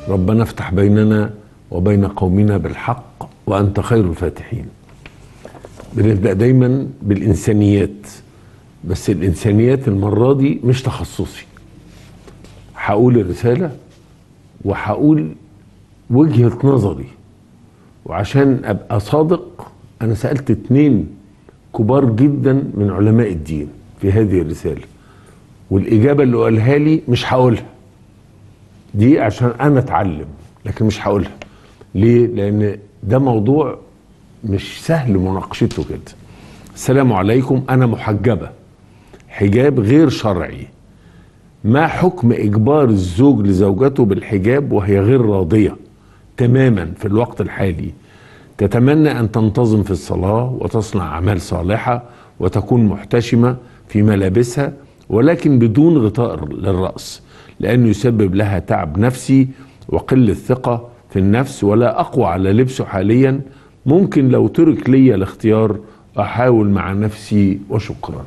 ربنا افتح بيننا وبين قومنا بالحق وأنت خير الفاتحين بنبدأ دايما بالإنسانيات بس الإنسانيات المرة دي مش تخصصي هقول الرسالة وهقول وجهة نظري وعشان أبقى صادق أنا سألت اتنين كبار جدا من علماء الدين في هذه الرسالة والإجابة اللي قالها لي مش هقولها دي عشان أنا أتعلم لكن مش هقولها ليه؟ لأن ده موضوع مش سهل مناقشته كده السلام عليكم أنا محجبة حجاب غير شرعي ما حكم إجبار الزوج لزوجته بالحجاب وهي غير راضية تماما في الوقت الحالي تتمنى أن تنتظم في الصلاة وتصنع أعمال صالحة وتكون محتشمة في ملابسها ولكن بدون غطاء للرأس لأنه يسبب لها تعب نفسي وقلة ثقة في النفس ولا أقوى على لبسه حاليا ممكن لو ترك لي الاختيار أحاول مع نفسي وشكرا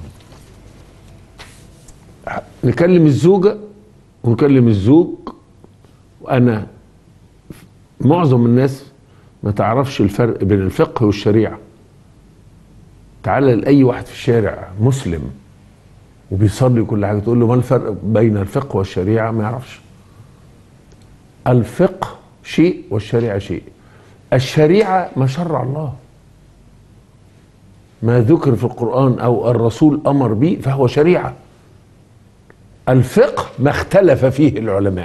نكلم الزوجة ونكلم الزوج وأنا معظم الناس ما تعرفش الفرق بين الفقه والشريعة تعال لأي واحد في الشارع مسلم وبيصلي كل حاجة تقول له ما الفرق بين الفقه والشريعة ما يعرفش الفقه شيء والشريعة شيء الشريعة ما شرع الله ما ذكر في القرآن أو الرسول أمر به فهو شريعة الفقه ما اختلف فيه العلماء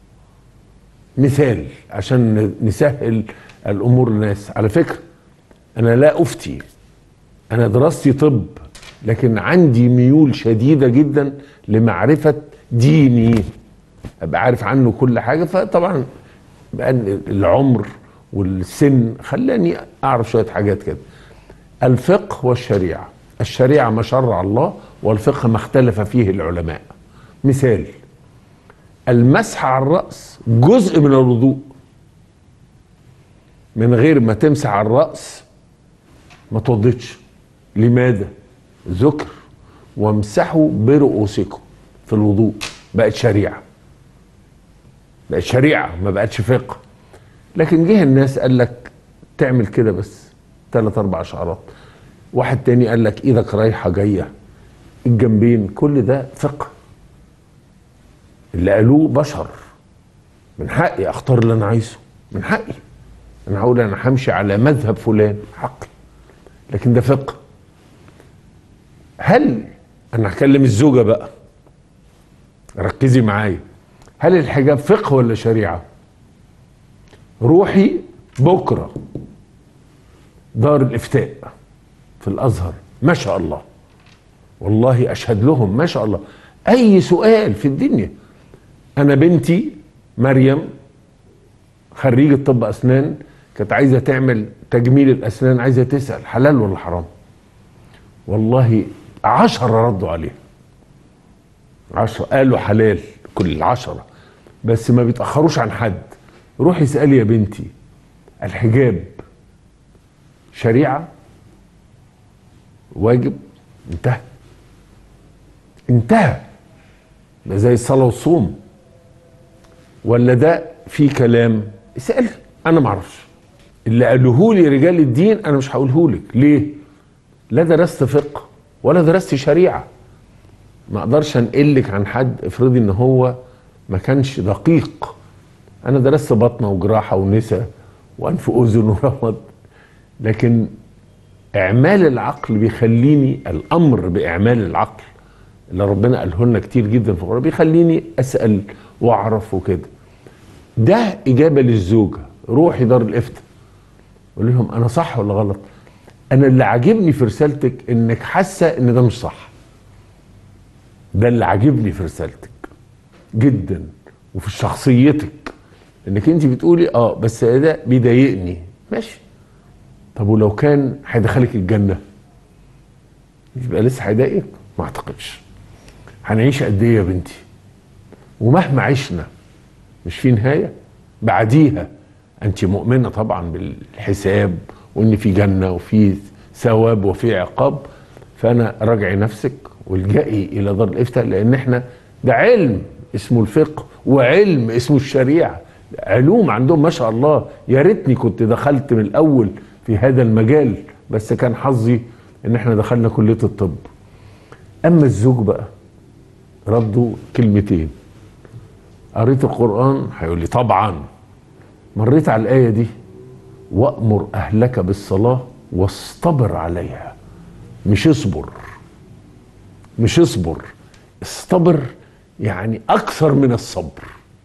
مثال عشان نسهل الامور للناس على فكره انا لا افتي انا دراستي طب لكن عندي ميول شديده جدا لمعرفه ديني ابقى عارف عنه كل حاجه فطبعا العمر والسن خلاني اعرف شويه حاجات كده الفقه والشريعه الشريعه ما شرع الله والفقه ما اختلف فيه العلماء مثال المسح على الراس جزء من الوضوء من غير ما تمسح على الراس ما توضيتش لماذا ذكر وامسحوا برؤوسكم في الوضوء بقت شريعه بقت شريعه ما بقتش فقه لكن جه الناس قال لك تعمل كده بس ثلاث اربع شعرات واحد تاني قال لك ايدك رايحه جايه الجنبين كل ده فقه اللي قالوه بشر من حقي اختار اللي انا عايزه من حقي انا هقول انا همشي على مذهب فلان حقي لكن ده فقه هل انا هكلم الزوجه بقى ركزي معايا هل الحجاب فقه ولا شريعه روحي بكره دار الافتاء في الازهر ما شاء الله والله اشهد لهم ما شاء الله اي سؤال في الدنيا انا بنتي مريم خريجة طب اسنان كانت عايزة تعمل تجميل الاسنان عايزة تسأل حلال ولا حرام والله عشرة ردوا عليها عشرة قالوا حلال كل العشرة بس ما بيتأخروش عن حد روحي اسألي يا بنتي الحجاب شريعة واجب انتهى انتهى ده زي الصلاة والصوم ولا ده في كلام اسأل انا ما اعرفش اللي قالوه لي رجال الدين انا مش هقوله لك ليه لا درست فقه ولا درست شريعه ما اقدرش انقلك عن حد افرضي ان هو ما كانش دقيق انا درست بطنه وجراحه ونساء وانف اذن ورمد لكن اعمال العقل بيخليني الامر باعمال العقل اللي ربنا قاله لنا كتير جدا في القران بيخليني اسال واعرف وكده ده اجابه للزوجه روحي دار الافتاء قول لهم انا صح ولا غلط انا اللي عاجبني في رسالتك انك حاسه ان ده مش صح ده اللي عاجبني في رسالتك جدا وفي شخصيتك انك انت بتقولي اه بس ده بيضايقني ماشي طب ولو كان هيدخلك الجنه يبقى لسه هيضايقك ما اعتقدش هنعيش قد ايه يا بنتي ومهما عشنا مش في نهايه بعديها انت مؤمنه طبعا بالحساب وان في جنه وفي ثواب وفي عقاب فانا راجعي نفسك والجئي الى دار الافتاء لان احنا ده علم اسمه الفقه وعلم اسمه الشريعه علوم عندهم ما شاء الله يا ريتني كنت دخلت من الاول في هذا المجال بس كان حظي ان احنا دخلنا كليه الطب اما الزوج بقى ردوا كلمتين قريت القران هيقول لي طبعا مريت على الايه دي وامر اهلك بالصلاه واصطبر عليها مش اصبر مش اصبر اصطبر يعني اكثر من الصبر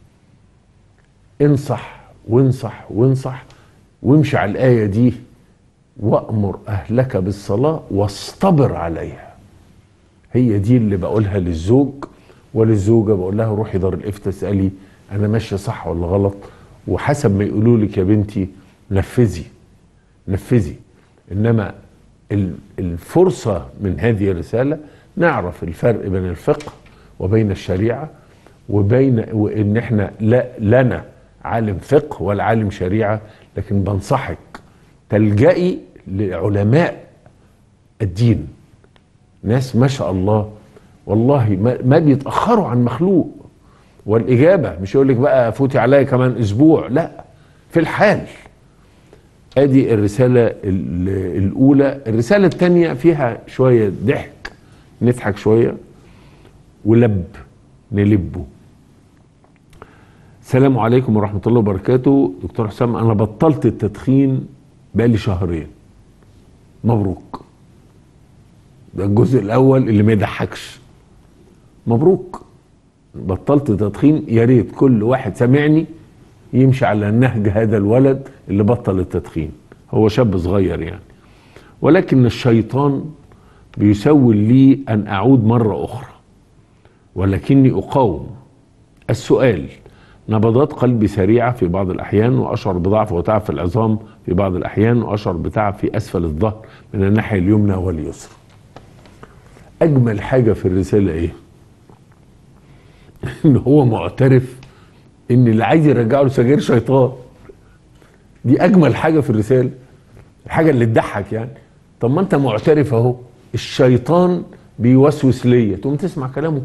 انصح وانصح وانصح وامشي على الايه دي وامر اهلك بالصلاه واصطبر عليها هي دي اللي بقولها للزوج وللزوجه بقول لها روحي دار الافتاء اسالي انا ماشيه صح ولا غلط وحسب ما يقولوا لك يا بنتي نفذي نفذي انما الفرصه من هذه الرساله نعرف الفرق بين الفقه وبين الشريعه وبين وان احنا لا لنا عالم فقه ولا عالم شريعه لكن بنصحك تلجئي لعلماء الدين ناس ما شاء الله والله ما, ما بيتاخروا عن مخلوق والاجابه مش يقول لك بقى فوتي عليا كمان اسبوع لا في الحال ادي الرساله الاولى الرساله الثانيه فيها شويه ضحك نضحك شويه ولب نلبه السلام عليكم ورحمه الله وبركاته دكتور حسام انا بطلت التدخين بقالي شهرين مبروك ده الجزء الاول اللي ما يضحكش مبروك بطلت تدخين يا ريت كل واحد سامعني يمشي على نهج هذا الولد اللي بطل التدخين هو شاب صغير يعني ولكن الشيطان بيسول لي ان اعود مره اخرى ولكني اقاوم السؤال نبضات قلبي سريعه في بعض الاحيان واشعر بضعف وتعب في العظام في بعض الاحيان واشعر بتعب في اسفل الظهر من الناحيه اليمنى واليسرى اجمل حاجه في الرساله ايه ان هو معترف ان اللي عايز يرجعه لسجاير شيطان دي اجمل حاجه في الرساله الحاجه اللي تضحك يعني طب ما انت معترف اهو الشيطان بيوسوس ليا تقوم تسمع كلامه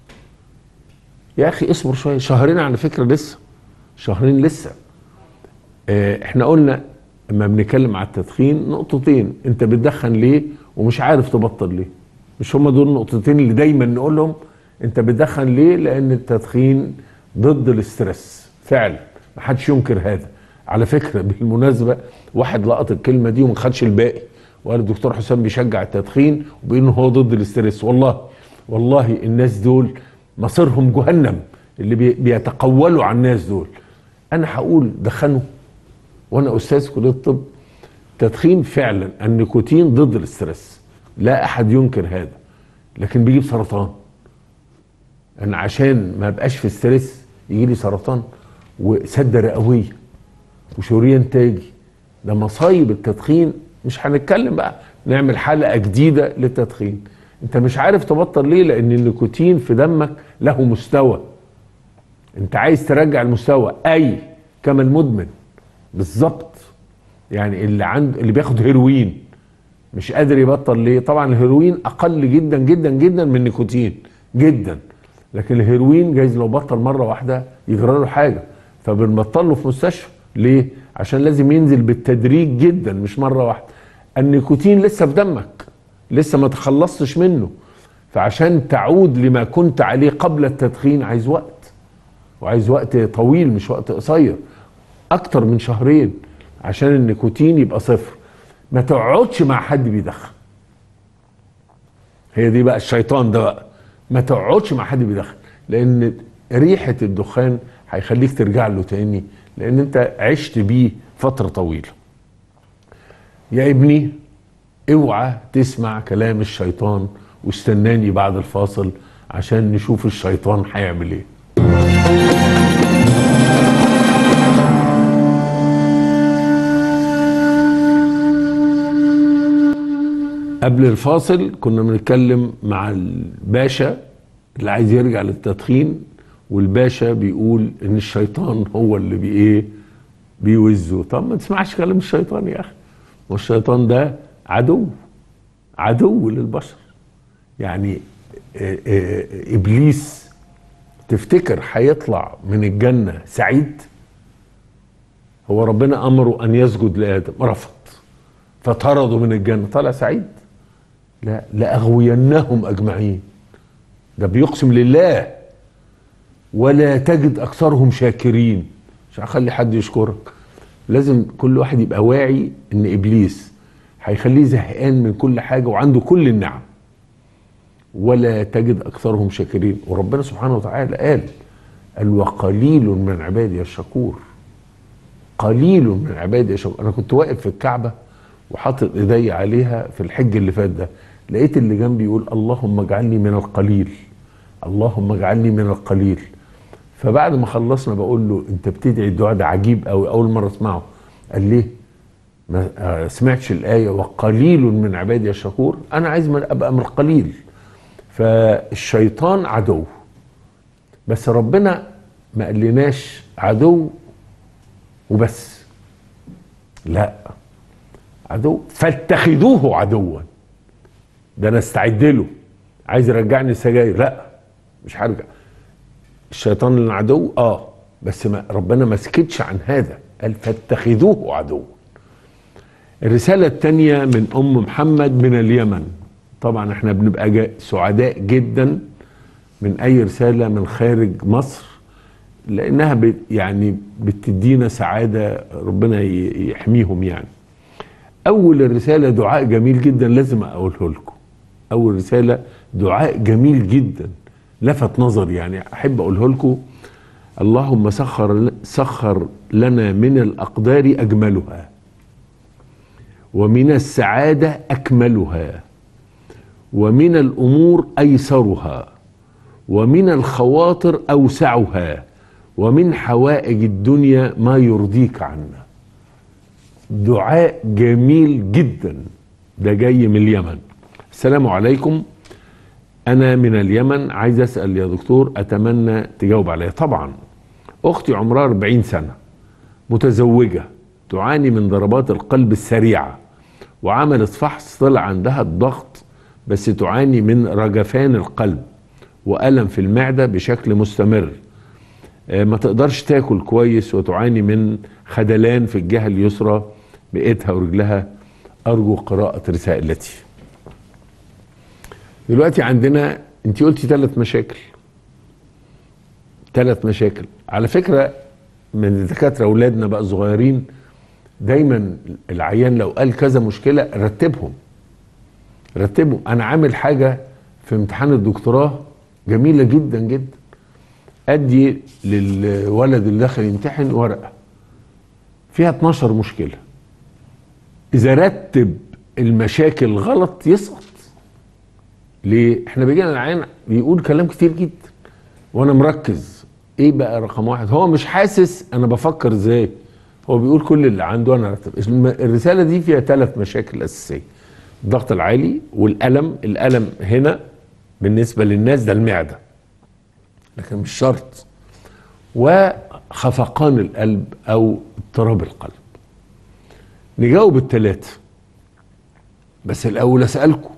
يا اخي اصبر شويه شهرين على فكره لسه شهرين لسه اه احنا قلنا اما بنتكلم على التدخين نقطتين انت بتدخن ليه ومش عارف تبطل ليه مش هما دول النقطتين اللي دايما نقولهم انت بتدخن ليه لان التدخين ضد الاسترس فعلا ما حدش ينكر هذا على فكره بالمناسبه واحد لقط الكلمه دي وما خدش الباقي وقال الدكتور حسام بيشجع التدخين وبانه هو ضد الاسترس والله والله الناس دول مصيرهم جهنم اللي بيتقولوا على الناس دول انا هقول دخنوا وانا استاذ كليه الطب تدخين فعلا النيكوتين ضد الاسترس لا احد ينكر هذا لكن بيجيب سرطان انا عشان ما ابقاش في ستريس يجي لي سرطان وسده رئويه وشريان تاجي ده مصايب التدخين مش هنتكلم بقى نعمل حلقه جديده للتدخين انت مش عارف تبطل ليه لان النيكوتين في دمك له مستوى انت عايز ترجع المستوى اي كما المدمن بالظبط يعني اللي عنده اللي بياخد هيروين مش قادر يبطل ليه طبعا الهيروين اقل جدا جدا جدا من النيكوتين جدا لكن الهيروين جايز لو بطل مره واحده يجرى له حاجه فبنبطل له في مستشفى ليه عشان لازم ينزل بالتدريج جدا مش مره واحده النيكوتين لسه في دمك لسه ما تخلصتش منه فعشان تعود لما كنت عليه قبل التدخين عايز وقت وعايز وقت طويل مش وقت قصير اكتر من شهرين عشان النيكوتين يبقى صفر ما تقعدش مع حد بيدخن هي دي بقى الشيطان ده بقى ما تقعدش مع حد بيدخن لان ريحه الدخان هيخليك ترجع له تاني لان انت عشت بيه فتره طويله يا ابني اوعى تسمع كلام الشيطان واستناني بعد الفاصل عشان نشوف الشيطان هيعمل ايه قبل الفاصل كنا بنتكلم مع الباشا اللي عايز يرجع للتدخين والباشا بيقول ان الشيطان هو اللي بي ايه بيوزه طب ما تسمعش كلام الشيطان يا اخي والشيطان ده عدو عدو للبشر يعني آه، آه، ابليس تفتكر هيطلع من الجنه سعيد هو ربنا امره ان يسجد لادم رفض فطرده من الجنه طلع سعيد لا لاغوينهم اجمعين ده بيقسم لله ولا تجد اكثرهم شاكرين مش هخلي حد يشكرك لازم كل واحد يبقى واعي ان ابليس هيخليه زهقان من كل حاجه وعنده كل النعم ولا تجد اكثرهم شاكرين وربنا سبحانه وتعالى قال قال وقليل من عبادي الشكور قليل من عبادي الشكور انا كنت واقف في الكعبه وحاطط ايدي عليها في الحج اللي فات ده لقيت اللي جنبي يقول اللهم اجعلني من القليل اللهم اجعلني من القليل فبعد ما خلصنا بقول له انت بتدعي الدعاء ده عجيب قوي اول مره اسمعه قال ليه ما آه، سمعتش الايه وقليل من عبادي الشكور انا عايز من ابقى من القليل فالشيطان عدو بس ربنا ما قالناش عدو وبس لا عدو فاتخذوه عدوا ده انا استعد له عايز يرجعني السجاير لا مش هرجع الشيطان العدو اه بس ما ربنا ما سكتش عن هذا قال فاتخذوه عدوا الرسالة الثانية من أم محمد من اليمن طبعا احنا بنبقى جا- سعداء جدا من أي رسالة من خارج مصر لأنها بت يعني بتدينا سعادة ربنا ي- يحميهم يعني أول الرسالة دعاء جميل جدا لازم أقوله لكم أول رسالة دعاء جميل جدا لفت نظري يعني أحب أقوله لكم اللهم سخر سخر لنا من الأقدار أجملها ومن السعادة أكملها ومن الأمور أيسرها ومن الخواطر أوسعها ومن حوائج الدنيا ما يرضيك عنا دعاء جميل جدا ده جاي من اليمن السلام عليكم أنا من اليمن عايز أسأل يا دكتور أتمنى تجاوب عليا طبعا أختي عمرها 40 سنة متزوجة تعاني من ضربات القلب السريعة وعملت فحص طلع عندها الضغط بس تعاني من رجفان القلب وألم في المعدة بشكل مستمر آه، ما تقدرش تاكل كويس وتعاني من خدلان في الجهة اليسرى بإيدها ورجلها أرجو قراءة رسالتي دلوقتي عندنا انت قلتي ثلاث مشاكل ثلاث مشاكل على فكرة من الدكاترة أولادنا بقى صغيرين دايما العيان لو قال كذا مشكلة رتبهم رتبهم أنا عامل حاجة في امتحان الدكتوراه جميلة جدا جدا أدي للولد اللي داخل يمتحن ورقة فيها 12 مشكلة إذا رتب المشاكل غلط يسقط ليه؟ احنا بيجينا العيان بيقول كلام كتير جدا وانا مركز ايه بقى رقم واحد هو مش حاسس انا بفكر ازاي هو بيقول كل اللي عنده انا رتب الم- الرساله دي فيها ثلاث مشاكل اساسيه الضغط العالي والالم الالم هنا بالنسبه للناس ده المعده لكن مش شرط وخفقان القلب او اضطراب القلب نجاوب الثلاثه بس الاول اسالكم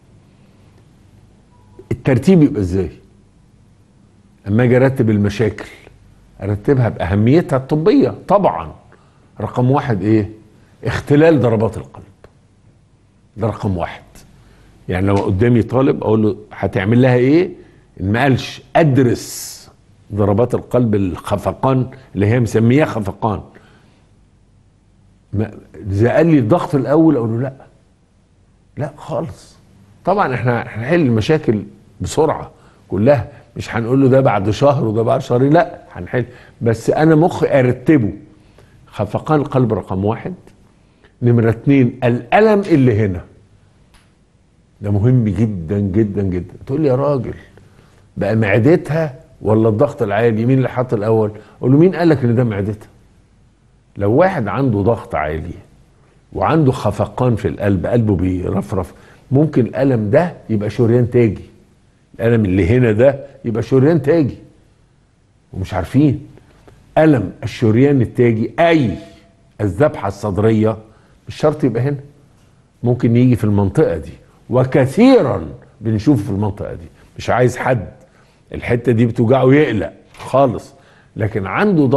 الترتيب يبقى ازاي اما اجي ارتب المشاكل ارتبها باهميتها الطبيه طبعا رقم واحد ايه اختلال ضربات القلب ده رقم واحد يعني لو قدامي طالب اقول له هتعمل لها ايه ان ما قالش ادرس ضربات القلب الخفقان اللي هي مسمياه خفقان ما- اذا قال لي الضغط الاول اقول له لا لا خالص طبعا احنا هنحل المشاكل بسرعه كلها مش هنقول له ده بعد شهر وده بعد شهرين لا هنحل بس انا مخي ارتبه خفقان القلب رقم واحد نمرة اتنين الألم اللي هنا ده مهم جدا جدا جدا تقول لي يا راجل بقى معدتها ولا الضغط العالي مين اللي حط الأول أقول له مين قال لك إن ده معدتها لو واحد عنده ضغط عالي وعنده خفقان في القلب قلبه بيرفرف ممكن الألم ده يبقى شريان تاجي الألم اللي هنا ده يبقى شريان تاجي ومش عارفين ألم الشريان التاجي أي الذبحة الصدرية مش شرط يبقى هنا ممكن يجي في المنطقة دي وكثيرا بنشوفه في المنطقة دي مش عايز حد الحتة دي بتوجعه يقلق خالص لكن عنده ضغط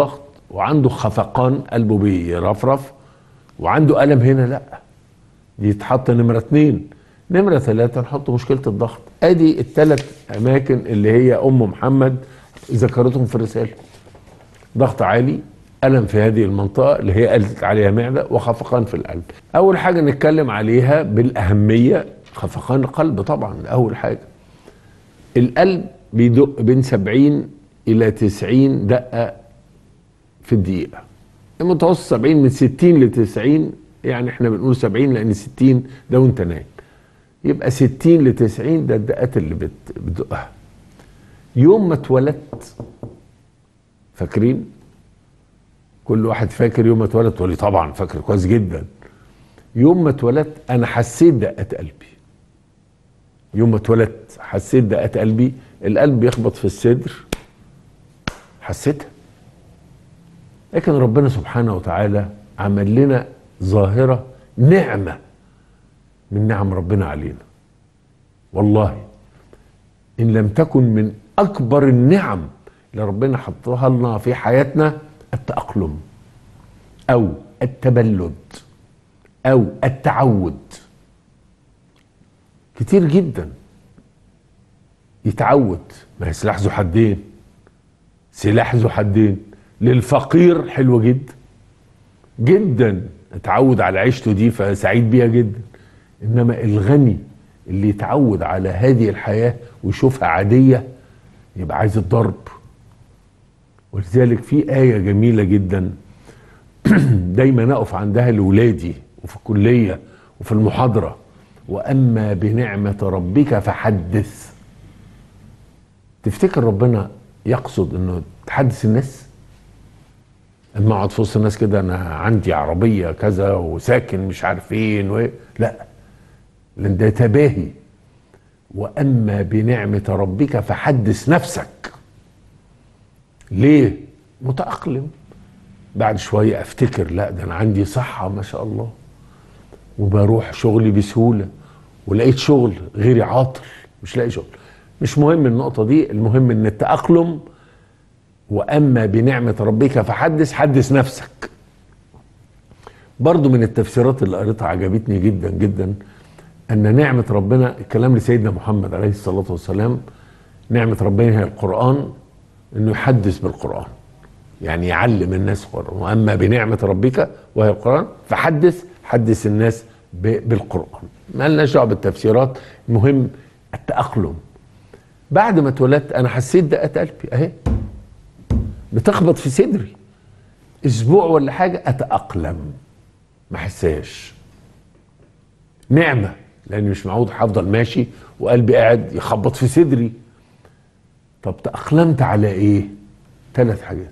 وعنده خفقان قلبه بيرفرف وعنده الم هنا لا دي يتحط نمره اتنين نمره ثلاثه نحط مشكله الضغط ادي الثلاث اماكن اللي هي ام محمد ذكرتهم في الرساله ضغط عالي الم في هذه المنطقه اللي هي قالت عليها معده وخفقان في القلب اول حاجه نتكلم عليها بالاهميه خفقان القلب طبعا اول حاجه القلب بيدق بين 70 الى 90 دقه في الدقيقه المتوسط 70 من 60 ل 90 يعني احنا بنقول 70 لان 60 ده وانت نايم يبقى 60 ل 90 ده الدقات اللي بت- بتدقها يوم ما اتولدت فاكرين كل واحد فاكر يوم ما اتولد تقول لي طبعا فاكر كويس جدا يوم ما اتولدت انا حسيت دقات قلبي يوم ما اتولدت حسيت دقات قلبي القلب بيخبط في الصدر حسيتها لكن ربنا سبحانه وتعالى عمل لنا ظاهرة نعمة من نعم ربنا علينا والله إن لم تكن من أكبر النعم اللي ربنا حطها لنا في حياتنا التأقلم أو التبلد أو التعود كتير جدا يتعود ما هي سلاح ذو حدين سلاح ذو حدين للفقير حلوة جدا جدا اتعود على عيشته دي فسعيد بيها جدا انما الغني اللي يتعود على هذه الحياة ويشوفها عادية يبقى عايز الضرب ولذلك في آية جميلة جدا دايما أقف عندها لولادي وفي الكلية وفي المحاضرة وأما بنعمة ربك فحدث تفتكر ربنا يقصد انه تحدث الناس اما اقعد في وسط الناس كده انا عندي عربيه كذا وساكن مش عارف فين و... لا لان ده تباهي واما بنعمه ربك فحدث نفسك ليه متاقلم بعد شويه افتكر لا ده انا عندي صحه ما شاء الله وبروح شغلي بسهوله ولقيت شغل غيري عاطل مش لاقي شغل مش مهم النقطه دي المهم ان التاقلم واما بنعمه ربك فحدث حدث نفسك برضو من التفسيرات اللي قريتها عجبتني جدا جدا ان نعمه ربنا الكلام لسيدنا محمد عليه الصلاه والسلام نعمه ربنا هي القران انه يحدث بالقران يعني يعلم الناس القران واما بنعمه ربك وهي القران فحدث حدث الناس ب- بالقران ما لناش دعوه بالتفسيرات المهم التاقلم بعد ما اتولدت انا حسيت دقات قلبي اهي بتخبط في صدري اسبوع ولا حاجه اتاقلم ما احسهاش نعمه لاني مش معود هفضل ماشي وقلبي قاعد يخبط في صدري طب تاقلمت على ايه ثلاث حاجات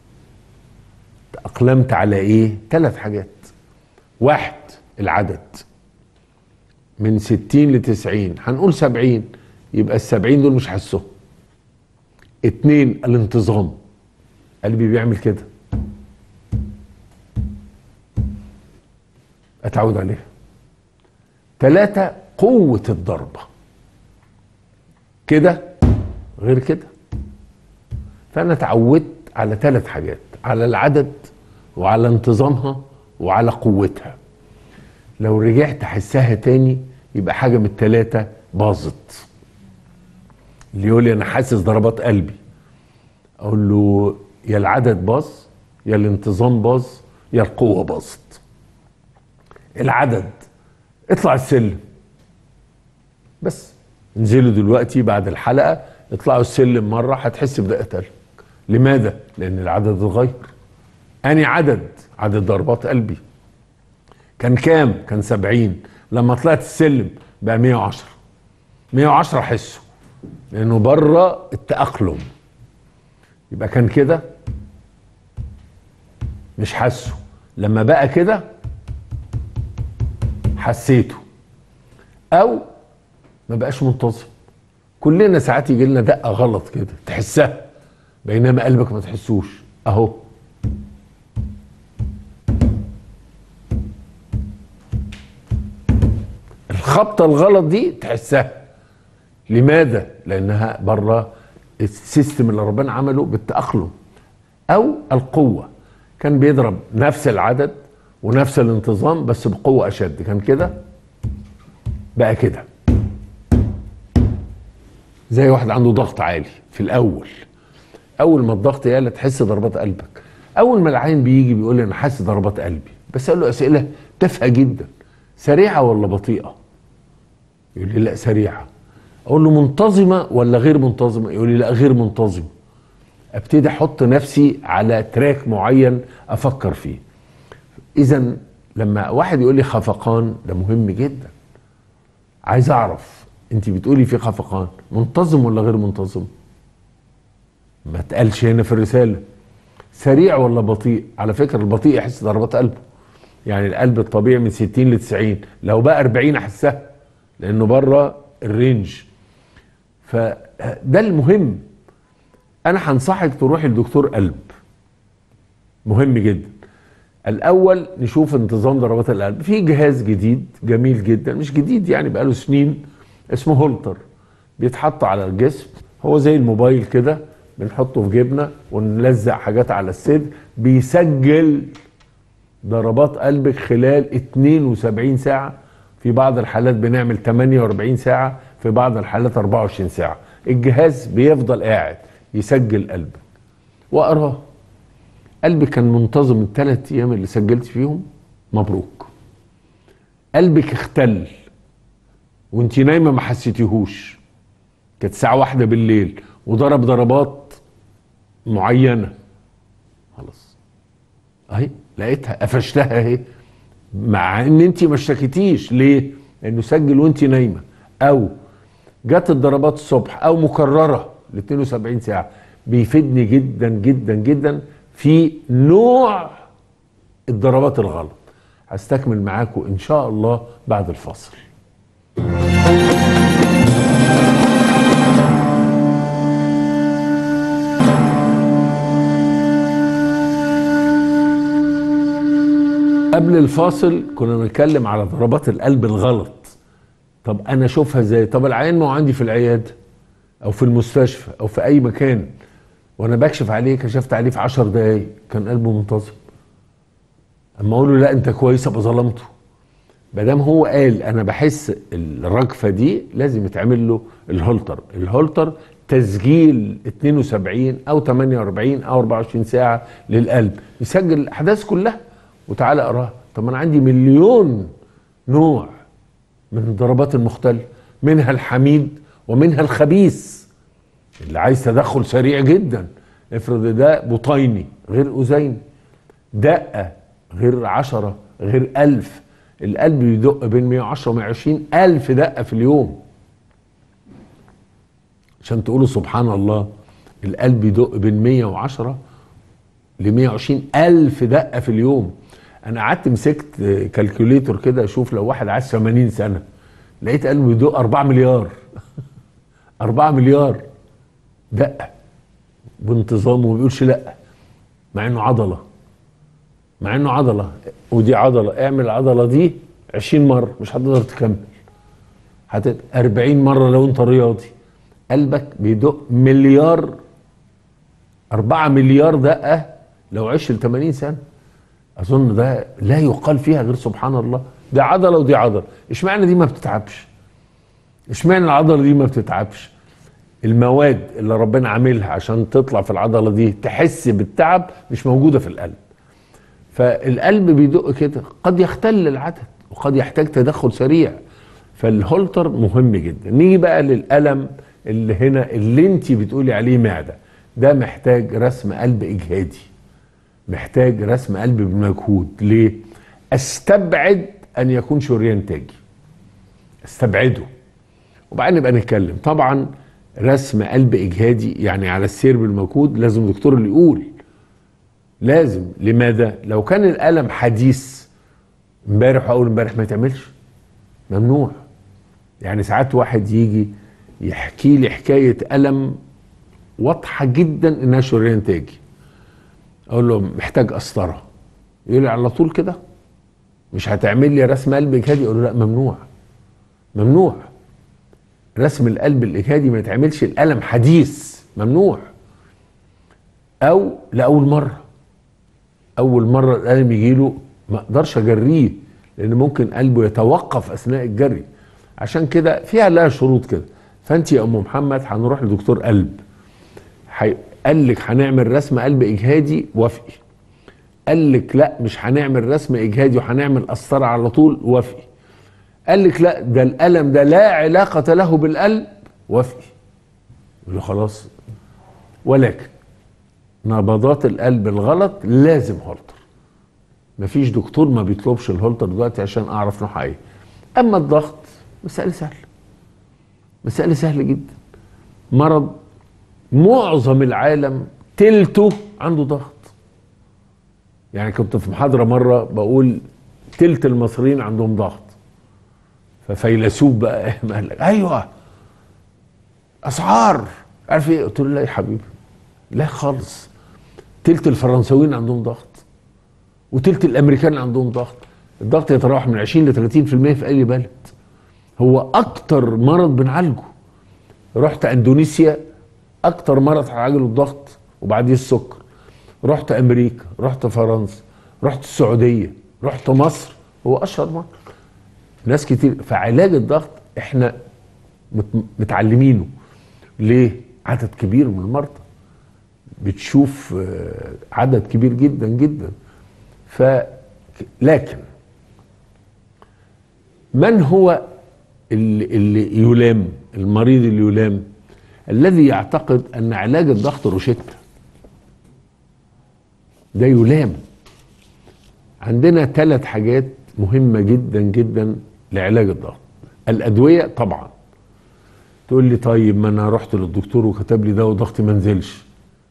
تاقلمت على ايه ثلاث حاجات واحد العدد من ستين لتسعين هنقول سبعين يبقى السبعين دول مش حاسهم اتنين الانتظام قلبي بيعمل كده اتعود عليها ثلاثة قوة الضربة كده غير كده فأنا اتعودت على ثلاث حاجات على العدد وعلى انتظامها وعلى قوتها لو رجعت احسها تاني يبقى حاجة من الثلاثة باظت اللي يقول لي انا حاسس ضربات قلبي اقول له يا العدد باظ يا الانتظام باظ يا القوه باظت العدد اطلع السلم بس انزلوا دلوقتي بعد الحلقه اطلعوا السلم مره هتحس بدقه قلب لماذا لان العدد اتغير اني عدد عدد ضربات قلبي كان كام كان سبعين لما طلعت السلم بقى 110 110 حسه لانه بره التاقلم يبقى كان كده مش حاسه لما بقى كده حسيته او ما بقاش منتظم كلنا ساعات يجي لنا دقه غلط كده تحسها بينما قلبك ما تحسوش اهو الخبطه الغلط دي تحسها لماذا لانها بره السيستم اللي ربنا عمله بالتاقلم او القوه كان بيضرب نفس العدد ونفس الانتظام بس بقوه اشد كان كده بقى كده زي واحد عنده ضغط عالي في الاول اول ما الضغط يعلى تحس ضربات قلبك اول ما العين بيجي بيقول لي انا حاسس ضربات قلبي بس اقول له اسئله تافهه جدا سريعه ولا بطيئه يقول لي لا سريعه اقول له منتظمه ولا غير منتظمه يقول لي لا غير منتظمه ابتدي احط نفسي على تراك معين افكر فيه اذا لما واحد يقول لي خفقان ده مهم جدا عايز اعرف انت بتقولي في خفقان منتظم ولا غير منتظم ما تقالش هنا في الرساله سريع ولا بطيء على فكره البطيء يحس ضربات قلبه يعني القلب الطبيعي من 60 ل 90 لو بقى 40 احسها لانه بره الرينج فده المهم انا هنصحك تروحي لدكتور قلب مهم جدا الاول نشوف انتظام ضربات القلب في جهاز جديد جميل جدا مش جديد يعني بقاله سنين اسمه هولتر بيتحط على الجسم هو زي الموبايل كده بنحطه في جيبنا ونلزق حاجات على الصدر بيسجل ضربات قلبك خلال 72 ساعة في بعض الحالات بنعمل 48 ساعة في بعض الحالات 24 ساعة الجهاز بيفضل قاعد يسجل قلبك واقراه قلبك كان منتظم الثلاث ايام اللي سجلت فيهم مبروك قلبك اختل وانت نايمه ما حسيتيهوش كانت الساعه واحدة بالليل وضرب ضربات معينه خلاص اهي لقيتها قفشتها اهي مع ان انت ما اشتكيتيش ليه؟ لانه سجل وانت نايمه او جت الضربات الصبح او مكرره ل 72 ساعه بيفيدني جدا جدا جدا في نوع الضربات الغلط هستكمل معاكم ان شاء الله بعد الفاصل قبل الفاصل كنا بنتكلم على ضربات القلب الغلط طب انا اشوفها ازاي طب العيان ما هو عندي في العياده او في المستشفى او في اي مكان وانا بكشف عليه كشفت عليه في 10 دقايق كان قلبه منتظم اما اقول له لا انت كويس ابقى ظلمته ما دام هو قال انا بحس الرجفه دي لازم يتعمل له الهولتر الهولتر تسجيل 72 او 48 او 24 ساعه للقلب يسجل الاحداث كلها وتعالى اقراها طب انا عندي مليون نوع من الضربات المختلفه منها الحميد ومنها الخبيث اللي عايز تدخل سريع جدا افرض ده بطيني غير أذيني دقة غير عشرة غير ألف القلب بيدق بين 110 و 120 ألف دقة في اليوم عشان تقولوا سبحان الله القلب يدق بين 110 ل 120 ألف دقة في اليوم أنا قعدت مسكت كالكوليتور كده أشوف لو واحد عايز 80 سنة لقيت قلبه يدق 4 مليار 4 مليار دقه بانتظام وما بيقولش لا مع انه عضله مع انه عضله ودي عضله اعمل العضله دي 20 مره مش هتقدر تكمل هتبقى 40 مره لو انت رياضي قلبك بيدق مليار 4 مليار دقه لو عشت ل 80 سنه اظن ده لا يقال فيها غير سبحان الله دي عضله ودي عضله اشمعنى دي ما بتتعبش اشمعنى العضله دي ما بتتعبش المواد اللي ربنا عاملها عشان تطلع في العضله دي تحس بالتعب مش موجوده في القلب فالقلب بيدق كده قد يختل العدد وقد يحتاج تدخل سريع فالهولتر مهم جدا نيجي بقى للالم اللي هنا اللي انت بتقولي عليه معده ده محتاج رسم قلب اجهادي محتاج رسم قلب بمجهود ليه استبعد ان يكون شريان تاجي استبعده وبعدين نبقى نتكلم طبعا رسم قلب اجهادي يعني على السير بالمجهود لازم دكتور اللي يقول لازم لماذا لو كان الالم حديث امبارح واول امبارح ما يتعملش ممنوع يعني ساعات واحد يجي يحكي لي حكايه الم واضحه جدا انها شريان تاجي اقول له محتاج قسطره يقول لي على طول كده مش هتعمل لي رسم قلب اجهادي اقول له لا ممنوع ممنوع رسم القلب الاجهادي ما يتعملش الالم حديث ممنوع او لاول مره اول مره الالم يجي له ما اقدرش اجريه لان ممكن قلبه يتوقف اثناء الجري عشان كده فيها لها شروط كده فانت يا ام محمد هنروح لدكتور قلب حي... قال لك هنعمل رسم قلب اجهادي وافقي قال لك لا مش هنعمل رسم اجهادي وهنعمل قسطره على طول وافقي قال لك لا ده الالم ده لا علاقه له بالقلب وافقي يقول له خلاص ولكن نبضات القلب الغلط لازم هولتر مفيش دكتور ما بيطلبش الهولتر دلوقتي عشان اعرف نوعها ايه اما الضغط مسألة سهلة مسألة سهلة جدا مرض معظم العالم تلته عنده ضغط يعني كنت في محاضرة مرة بقول تلت المصريين عندهم ضغط ففيلسوف بقى قال لك ايوه اسعار عارف ايه قلت له لا يا حبيبي لا خالص تلت الفرنساويين عندهم ضغط وتلت الامريكان عندهم ضغط الضغط يتراوح من 20 ل 30% في اي بلد هو اكتر مرض بنعالجه رحت اندونيسيا اكتر مرض هيعالجه الضغط وبعديه السكر رحت امريكا رحت فرنسا رحت السعوديه رحت مصر هو اشهر مرض ناس كتير فعلاج الضغط احنا مت- متعلمينه ليه عدد كبير من المرضى بتشوف آه، عدد كبير جدا جدا ف لكن من هو اللي, اللي يلام المريض اللي يلام الذي يعتقد ان علاج الضغط روشته ده يلام عندنا ثلاث حاجات مهمة جدا جدا لعلاج الضغط الأدوية طبعا تقول لي طيب ما أنا رحت للدكتور وكتب لي ده وضغطي ما نزلش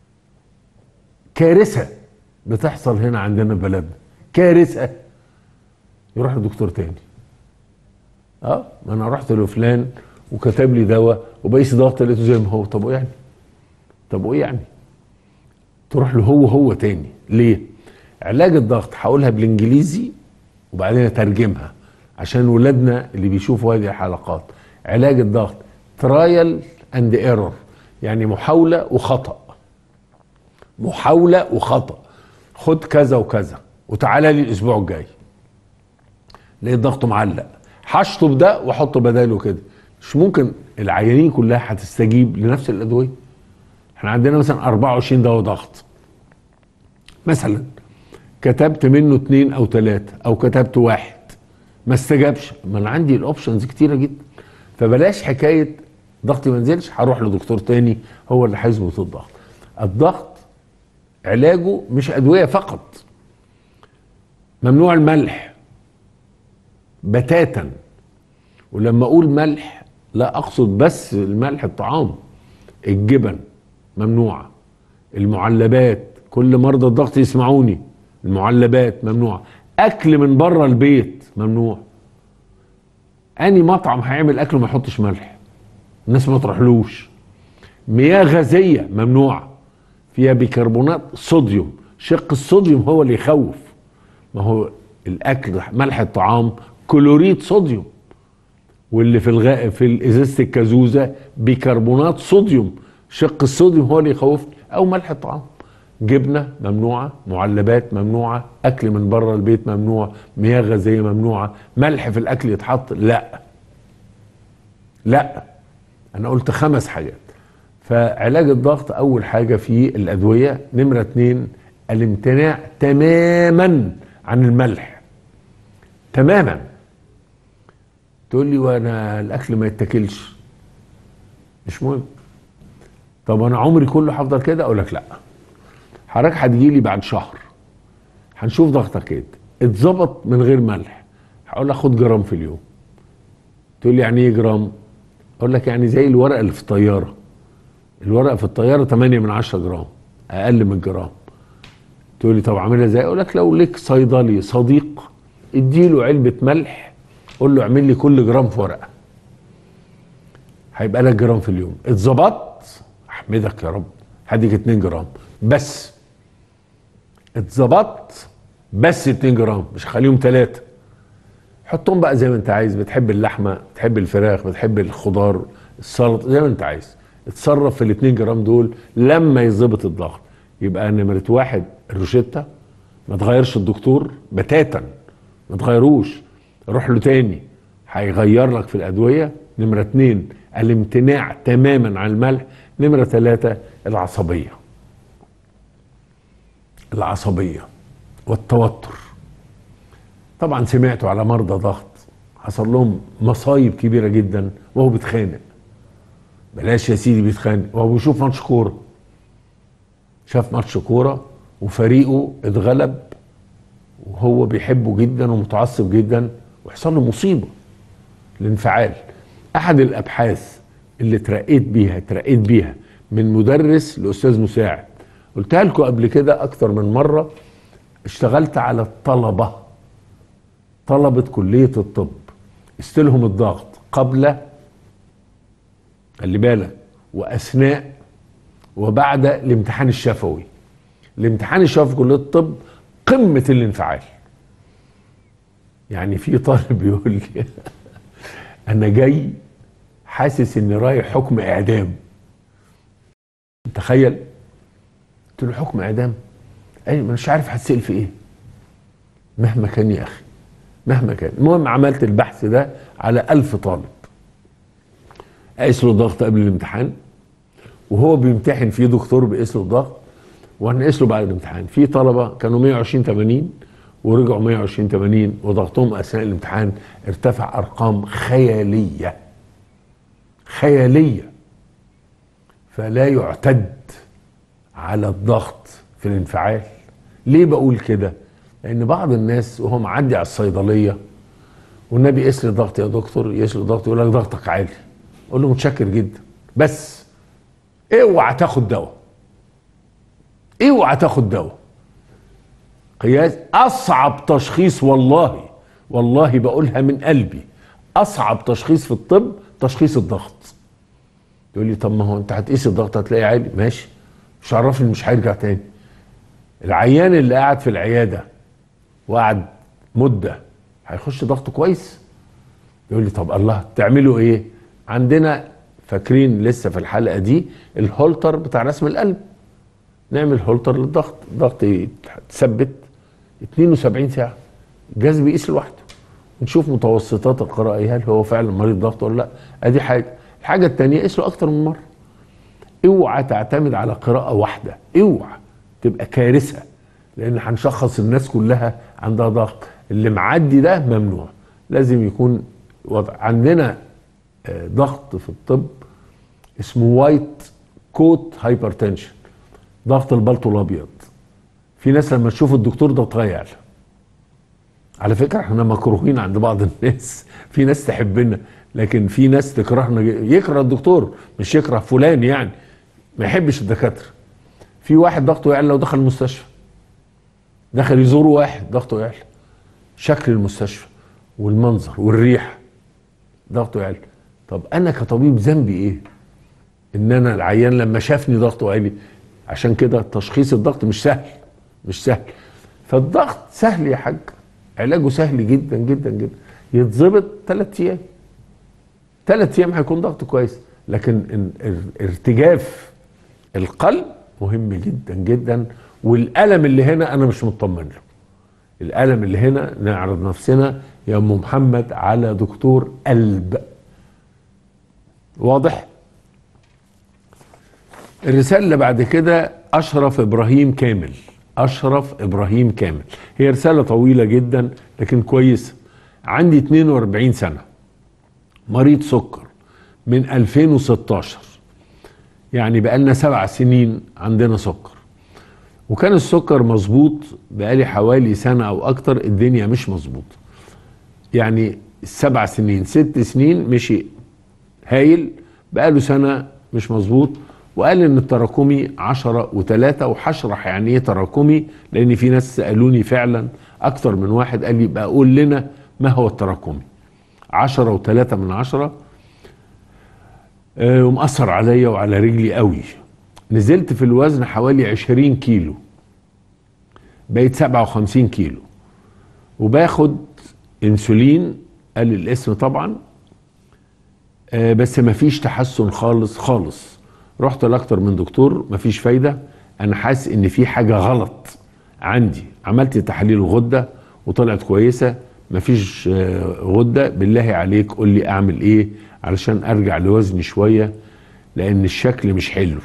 كارثة بتحصل هنا عندنا في بلدنا كارثة يروح لدكتور تاني اه ما انا رحت لفلان وكتب لي دواء وبقيس ضغط لقيته زي ما هو طب وايه يعني طب وايه يعني تروح له هو هو تاني ليه علاج الضغط هقولها بالانجليزي وبعدين اترجمها عشان ولادنا اللي بيشوفوا هذه الحلقات علاج الضغط ترايل اند ايرور يعني محاوله وخطا محاوله وخطا خد كذا وكذا وتعالى لي الاسبوع الجاي لقيت ضغطه معلق هشطب ده واحط بداله كده مش ممكن العيانين كلها هتستجيب لنفس الادويه احنا عندنا مثلا 24 دواء ضغط مثلا كتبت منه اتنين او تلاتة او كتبت واحد ما استجابش ما انا عندي الاوبشنز كتيره جدا فبلاش حكايه ضغطي ما نزلش هروح لدكتور تاني هو اللي هيظبط الضغط الضغط علاجه مش ادويه فقط ممنوع الملح بتاتا ولما اقول ملح لا اقصد بس الملح الطعام الجبن ممنوعه المعلبات كل مرضى الضغط يسمعوني المعلبات ممنوعه اكل من بره البيت ممنوع اني مطعم هيعمل اكل وما يحطش ملح الناس ما تروحلوش مياه غازيه ممنوعه فيها بيكربونات صوديوم شق الصوديوم هو اللي يخوف ما هو الاكل ملح الطعام كلوريد صوديوم واللي في الغاء في ازازه الكازوزه بيكربونات صوديوم شق الصوديوم هو اللي يخوفني او ملح الطعام جبنه ممنوعه معلبات ممنوعه اكل من بره البيت ممنوع مياه غازيه ممنوعه ملح في الاكل يتحط لا لا انا قلت خمس حاجات فعلاج الضغط اول حاجه في الادويه نمره اتنين الامتناع تماما عن الملح تماما تقول لي وانا الاكل ما يتاكلش مش مهم طب انا عمري كله هفضل كده اقول لك لا حضرتك هتجي لي بعد شهر هنشوف ضغطك ايه اتظبط من غير ملح هقول لك خد جرام في اليوم تقول لي يعني ايه جرام اقول لك يعني زي الورقه اللي في الطياره الورقه في الطياره 8 من 10 جرام اقل من جرام تقول لي طب اعملها ازاي اقول لك لو ليك صيدلي صديق اديله علبه ملح قول له اعمل لي كل جرام في ورقه هيبقى لك جرام في اليوم اتظبطت احمدك يا رب هديك 2 جرام بس اتظبطت بس 2 جرام مش هخليهم ثلاثه حطهم بقى زي ما انت عايز بتحب اللحمه بتحب الفراخ بتحب الخضار السلطه زي ما انت عايز اتصرف في ال 2 جرام دول لما يظبط الضغط يبقى نمره واحد الروشته ما تغيرش الدكتور بتاتا ما تغيروش روح له تاني هيغير لك في الادويه نمره اتنين الامتناع تماما عن الملح نمره ثلاثه العصبيه العصبيه والتوتر طبعا سمعتوا على مرضى ضغط حصل لهم مصايب كبيره جدا وهو بيتخانق بلاش يا سيدي بيتخانق وهو بيشوف ماتش كوره شاف ماتش كوره وفريقه اتغلب وهو بيحبه جدا ومتعصب جدا ويحصل له مصيبه الانفعال احد الابحاث اللي اترقيت بيها اترقيت بيها من مدرس لاستاذ مساعد قلتها لكم قبل كده اكتر من مره اشتغلت على الطلبه طلبه كليه الطب استلهم الضغط قبل خلي بالك واثناء وبعد الامتحان الشفوي الامتحان الشفوي في كليه الطب قمه الانفعال يعني في طالب بيقول لي انا جاي حاسس اني رايح حكم اعدام تخيل قلت له حكم اعدام اي مش عارف هتسال في ايه مهما كان يا اخي مهما كان المهم عملت البحث ده على ألف طالب قايس له الضغط قبل الامتحان وهو بيمتحن في دكتور بيقيس له الضغط وهنقيس له بعد الامتحان في طلبه كانوا 120 80 ورجعوا 120 80 وضغطهم اثناء الامتحان ارتفع ارقام خياليه خياليه فلا يعتد على الضغط في الانفعال ليه بقول كده لان بعض الناس وهو معدي على الصيدليه والنبي قيس لي ضغط يا دكتور يقيس لي ضغط يقول لك ضغطك عالي اقول له متشكر جدا بس اوعى تاخد دواء اوعى تاخد دواء قياس اصعب تشخيص والله والله بقولها من قلبي اصعب تشخيص في الطب تشخيص الضغط يقول لي طب ما هو انت هتقيس الضغط هتلاقي عالي ماشي مش عرفني مش هيرجع تاني العيان اللي قاعد في العياده وقعد مده هيخش ضغطه كويس يقول لي طب الله تعملوا ايه عندنا فاكرين لسه في الحلقه دي الهولتر بتاع رسم القلب نعمل هولتر للضغط الضغط يتثبت 72 ساعه الجهاز بيقيس لوحده ونشوف متوسطات القراءه هل هو فعلا مريض ضغط ولا لا ادي حاجه الحاجه الثانيه قيس له اكتر من مره اوعى تعتمد على قراءه واحده اوعى تبقى كارثه لان هنشخص الناس كلها عندها ضغط اللي معدي ده ممنوع لازم يكون وضع عندنا ضغط في الطب اسمه وايت كوت هايبرتنشن ضغط البلطو الابيض في ناس لما تشوف الدكتور ده تغير على فكره احنا مكروهين عند بعض الناس في ناس تحبنا لكن في ناس تكرهنا يكره الدكتور مش يكره فلان يعني ما يحبش الدكاتره في واحد ضغطه يعلى لو دخل المستشفى دخل يزور واحد ضغطه يعلى شكل المستشفى والمنظر والريحه ضغطه يعلى طب انا كطبيب ذنبي ايه ان انا العيان لما شافني ضغطه عالي عشان كده تشخيص الضغط مش سهل مش سهل فالضغط سهل يا حاج علاجه سهل جدا جدا جدا يتظبط ثلاث ايام ثلاث ايام هيكون ضغطه كويس لكن ارتجاف القلب مهم جدا جدا والالم اللي هنا انا مش مطمن له الالم اللي هنا نعرض نفسنا يا ام محمد على دكتور قلب واضح الرسالة اللي بعد كده أشرف إبراهيم كامل أشرف إبراهيم كامل هي رسالة طويلة جدا لكن كويسة عندي 42 سنة مريض سكر من 2016 يعني بقالنا سبع سنين عندنا سكر وكان السكر مظبوط بقالي حوالي سنة أو أكتر الدنيا مش مظبوط يعني سبع سنين ست سنين مشي هايل بقاله سنة مش مظبوط وقال ان التراكمي عشرة وثلاثة وهشرح يعني ايه تراكمي لان في ناس سألوني فعلا اكتر من واحد قال لي بقى قول لنا ما هو التراكمي عشرة وثلاثة من عشرة آه، ومأثر عليا وعلى رجلي قوي نزلت في الوزن حوالي عشرين كيلو بقيت سبعة وخمسين كيلو وباخد انسولين قال الاسم طبعا آه، بس مفيش تحسن خالص خالص رحت لاكتر من دكتور مفيش فايده انا حاسس ان في حاجه غلط عندي عملت تحاليل غده وطلعت كويسه مفيش آه، غده بالله عليك قول لي اعمل ايه علشان ارجع لوزني شويه لان الشكل مش حلو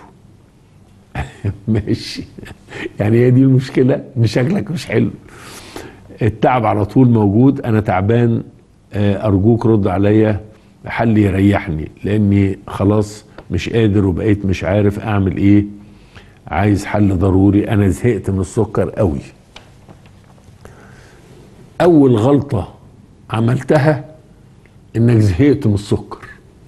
ماشي يعني هي دي المشكله ان شكلك مش حلو التعب على طول موجود انا تعبان آه، ارجوك رد عليا حل يريحني لاني خلاص مش قادر وبقيت مش عارف اعمل ايه عايز حل ضروري انا زهقت من السكر قوي اول غلطه عملتها انك زهقت من السكر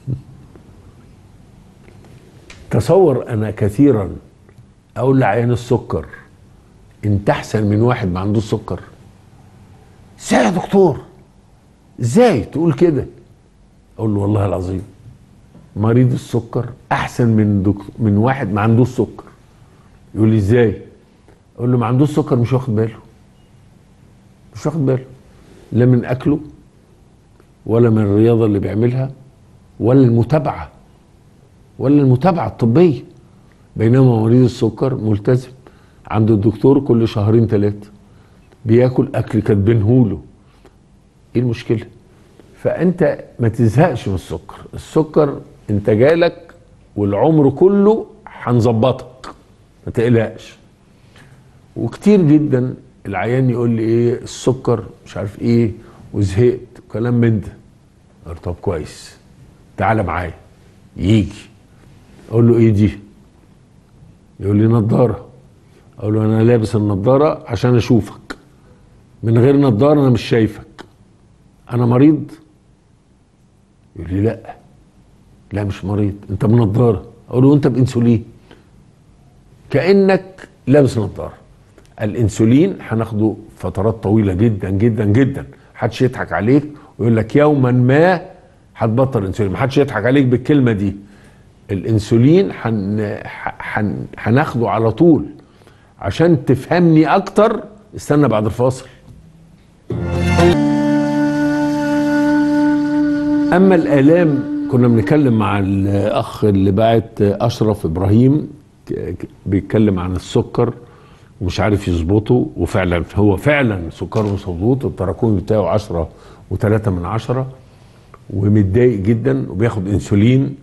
تصور انا كثيرا اقول لعيان السكر انت احسن من واحد ما عندوش سكر ازاي يا دكتور ازاي تقول كده اقول له والله العظيم مريض السكر احسن من دكتور من واحد ما عندوش سكر يقول لي ازاي اقول له ما عندوش سكر مش واخد باله مش واخد باله لا من اكله ولا من الرياضه اللي بيعملها ولا المتابعه ولا المتابعه الطبيه بينما مريض السكر ملتزم عند الدكتور كل شهرين ثلاثه بياكل اكل كاتبينه له ايه المشكله فانت ما تزهقش من السكر السكر انت جالك والعمر كله هنظبطك ما تقلقش وكتير جدا العيان يقول لي ايه السكر مش عارف ايه وزهقت كلام من ده قلت طب كويس تعالى معايا يجي اقول له ايه دي يقول لي نضاره اقول له انا لابس النضاره عشان اشوفك من غير نضاره انا مش شايفك انا مريض يقول لي لا لا مش مريض انت بنضاره اقول له انت بانسولين كانك لابس نضاره الانسولين هناخده فترات طويله جدا جدا جدا محدش يضحك عليك ويقول لك يوما ما هتبطل انسولين محدش يضحك عليك بالكلمه دي الانسولين هن- هن- هناخده على طول عشان تفهمني اكتر استنى بعد الفاصل اما الالام كنا بنتكلم مع الاخ اللي بعت اشرف ابراهيم ك- ك- بيتكلم عن السكر ومش عارف يظبطه وفعلا هو فعلا سكره مش مظبوط التراكمي بتاعه 10 و3 من عشرة ومتضايق جدا وبياخد انسولين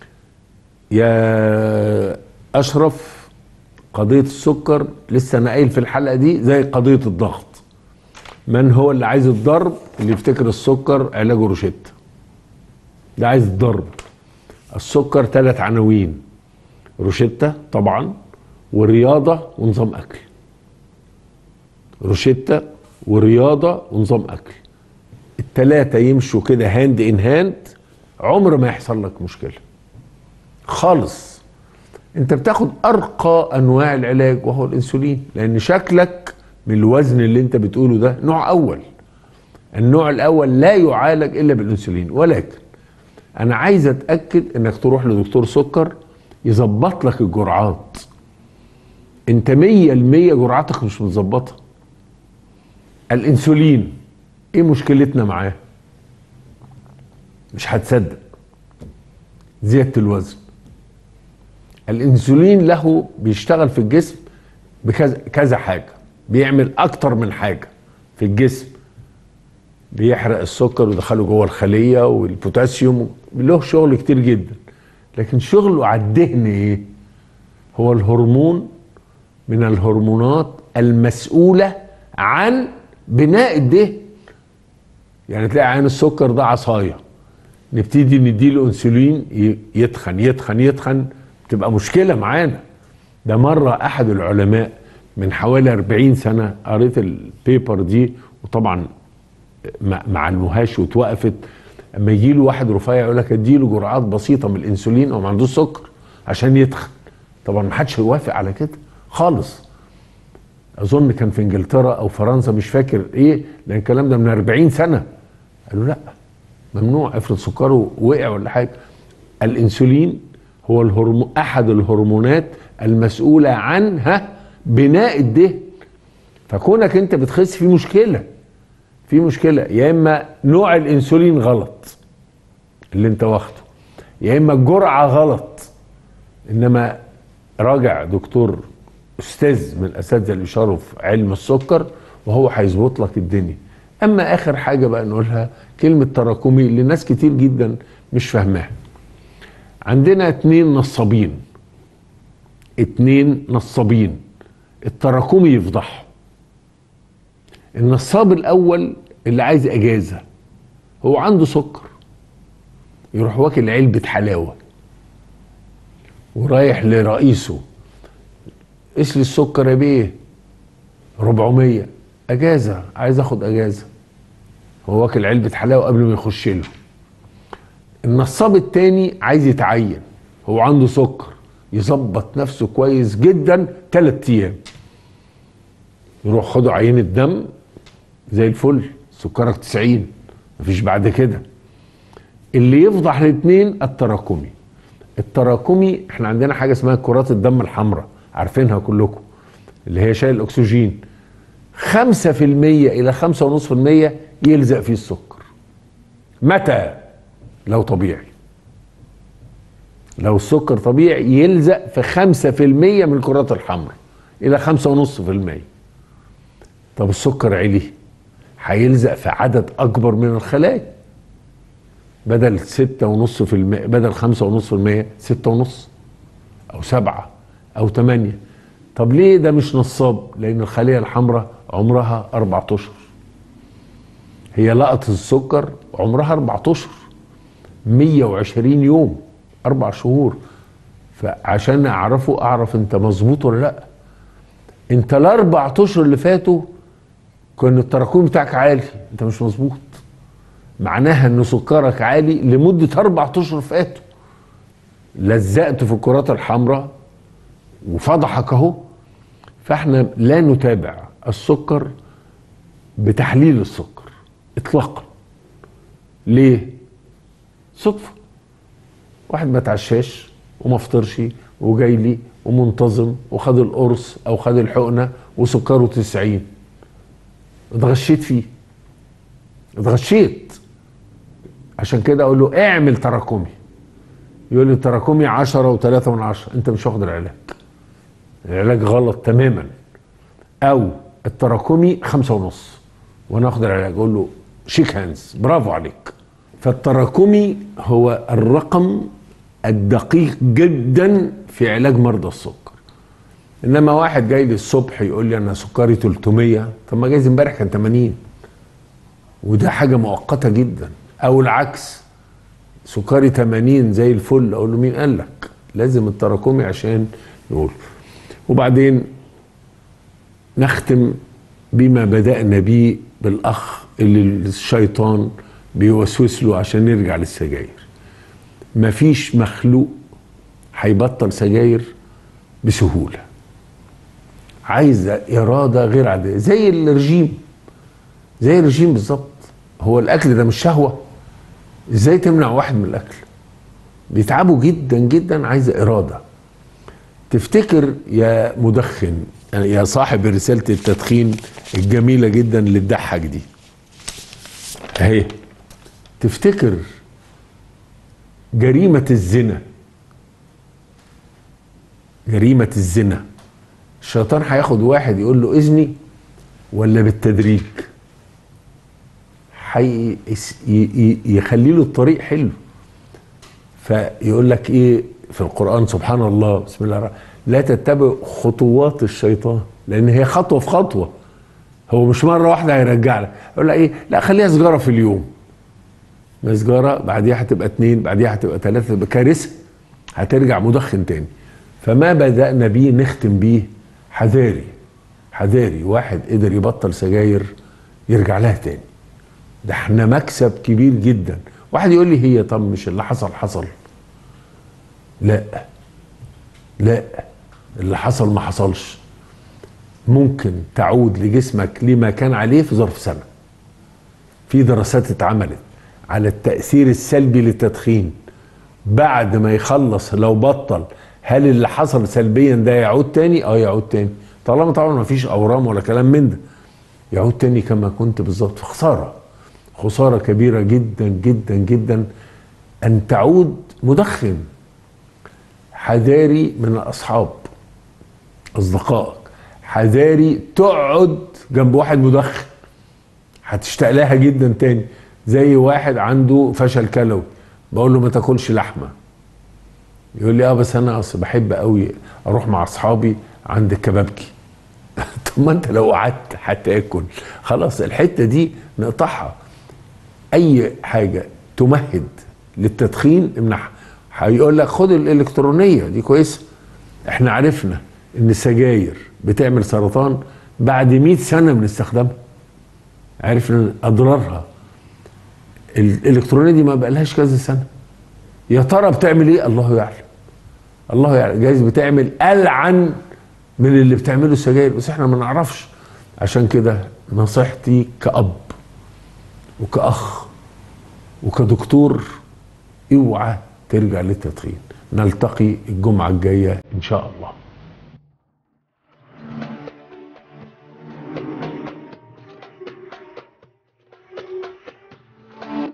يا اشرف قضيه السكر لسه انا قايل في الحلقه دي زي قضيه الضغط من هو اللي عايز الضرب اللي يفتكر السكر علاجه روشته ده عايز الضرب السكر ثلاث عناوين روشته طبعا ورياضه ونظام اكل روشته ورياضه ونظام اكل التلاتة يمشوا كده هاند ان هاند عمر ما يحصل لك مشكله خالص انت بتاخد ارقى انواع العلاج وهو الانسولين لان شكلك من الوزن اللي انت بتقوله ده نوع اول النوع الاول لا يعالج الا بالانسولين ولكن انا عايز اتاكد انك تروح لدكتور سكر يظبط لك الجرعات انت مية المية جرعتك مش متظبطه الانسولين ايه مشكلتنا معاه مش هتصدق زياده الوزن الانسولين له بيشتغل في الجسم بكذا كذا حاجه بيعمل اكتر من حاجه في الجسم بيحرق السكر ويدخله جوه الخليه والبوتاسيوم له شغل كتير جدا لكن شغله على الدهن ايه هو الهرمون من الهرمونات المسؤوله عن بناء الدهن يعني تلاقي عين السكر ده عصايه نبتدي نديله انسولين ي- يتخن يتخن يتخن تبقى مشكله معانا ده مره احد العلماء من حوالي 40 سنه قريت البيبر دي وطبعا ما ما علموهاش واتوقفت اما يجي له واحد رفيع يقول لك اديله جرعات بسيطه من الانسولين او ما عندوش سكر عشان يتخن طبعا ما حدش هيوافق على كده خالص اظن كان في انجلترا او فرنسا مش فاكر ايه لان الكلام ده من 40 سنه قالوا لا ممنوع افرض سكره وقع ولا حاجه الانسولين هو الهرمو احد الهرمونات المسؤوله عنها بناء الدهن فكونك انت بتخس في مشكله في مشكله يا اما نوع الانسولين غلط اللي انت واخده يا اما الجرعه غلط انما راجع دكتور استاذ من الاساتذه اللي شاروا في علم السكر وهو هيظبط لك الدنيا اما اخر حاجه بقى نقولها كلمه تراكمي اللي ناس كتير جدا مش فاهماها عندنا اتنين نصابين اتنين نصابين التراكمي يفضحوا النصاب الاول اللي عايز اجازه هو عنده سكر يروح واكل علبه حلاوه ورايح لرئيسه قيس لي السكر يا بيه 400 اجازه عايز اخد اجازه هو واكل علبه حلاوه قبل ما يخش له النصاب التاني عايز يتعين هو عنده سكر يظبط نفسه كويس جدا ثلاث ايام يروح خدوا عينه دم زي الفل سكرك 90 مفيش بعد كده اللي يفضح الاثنين التراكمي التراكمي احنا عندنا حاجه اسمها كرات الدم الحمراء عارفينها كلكم اللي هي شايل الاكسجين 5% الى 5.5% يلزق فيه السكر متى لو طبيعي لو السكر طبيعي يلزق في 5% من الكرات الحمراء الى 5.5% طب السكر علي هيلزق في عدد اكبر من الخلايا بدل 6.5% بدل 5.5% 6.5 او 7 او 8 طب ليه ده مش نصاب لان الخليه الحمراء عمرها اربع اشهر هي لقطه السكر عمرها اربع اشهر 120 يوم اربع شهور فعشان اعرفه اعرف انت مظبوط ولا لا انت الاربع اشهر اللي فاتوا كان التراكم بتاعك عالي انت مش مظبوط معناها ان سكرك عالي لمده اربع اشهر فاتوا لزقت في الكرات الحمراء وفضحك اهو فاحنا لا نتابع السكر بتحليل السكر اطلاقا ليه صدفه واحد ما تعشاش وما فطرش وجاي لي ومنتظم وخد القرص او خد الحقنه وسكره 90 اتغشيت فيه اتغشيت عشان كده اقول له اعمل تراكمي يقول لي تراكمي 10 و3 من 10 انت مش واخد العلاج العلاج غلط تماما او التراكمي خمسة ونص وانا اخد العلاج اقول له شيك هاندز برافو عليك فالتراكمي هو الرقم الدقيق جدا في علاج مرضى السكر انما واحد جاي لي الصبح يقول لي انا سكري 300 طب ما جايز امبارح كان 80 وده حاجه مؤقته جدا او العكس سكري 80 زي الفل اقول له مين قال لك لازم التراكمي عشان نقول وبعدين نختم بما بدأنا به بالأخ اللي الشيطان بيوسوس له عشان يرجع للسجاير مفيش مخلوق هيبطل سجاير بسهولة عايزة إرادة غير عادية زي الرجيم زي الرجيم بالظبط هو الأكل ده مش شهوة ازاي تمنع واحد من الأكل بيتعبوا جدا جدا عايزة إرادة تفتكر يا مدخن يا صاحب رسالة التدخين الجميلة جدا اللي تضحك دي اهي تفتكر جريمة الزنا جريمة الزنا الشيطان هياخد واحد يقول له اذني ولا بالتدريج حي يخلي له الطريق حلو فيقول لك ايه في القرآن سبحان الله بسم الله الرحمن لا تتبع خطوات الشيطان لان هي خطوه في خطوه هو مش مره واحده هيرجع لك يقول لك ايه لا خليها سجاره في اليوم ما سجاره بعديها هتبقى اتنين بعديها هتبقى ثلاثه تبقى كارثه هترجع مدخن تاني فما بدانا بيه نختم بيه حذاري حذاري واحد قدر يبطل سجاير يرجع لها تاني ده احنا مكسب كبير جدا واحد يقول لي هي طب مش اللي حصل حصل لا لا اللي حصل ما حصلش ممكن تعود لجسمك لما كان عليه في ظرف سنه في دراسات اتعملت على التاثير السلبي للتدخين بعد ما يخلص لو بطل هل اللي حصل سلبيا ده يعود تاني اه يعود تاني طالما طبعا ما فيش اورام ولا كلام من ده يعود تاني كما كنت بالظبط خساره خساره كبيره جدا جدا جدا ان تعود مدخن حذاري من الاصحاب اصدقائك حذاري تقعد جنب واحد مدخن هتشتاق لها جدا تاني زي واحد عنده فشل كلوي بقول له ما تاكلش لحمه يقول لي اه بس انا اصل بحب قوي اروح مع اصحابي عند الكبابجي طب ما انت لو قعدت هتاكل خلاص الحته دي نقطعها اي حاجه تمهد للتدخين امنعها هيقول لك خد الالكترونيه دي كويسه احنا عرفنا ان السجاير بتعمل سرطان بعد 100 سنه من استخدامها عرفنا اضرارها الالكترونيه دي ما بقالهاش كذا سنه يا ترى بتعمل ايه الله يعلم الله يعلم جايز بتعمل العن من اللي بتعمله السجاير بس احنا ما نعرفش عشان كده نصيحتي كأب وكأخ وكدكتور اوعى ترجع للتدخين نلتقي الجمعة الجاية إن شاء الله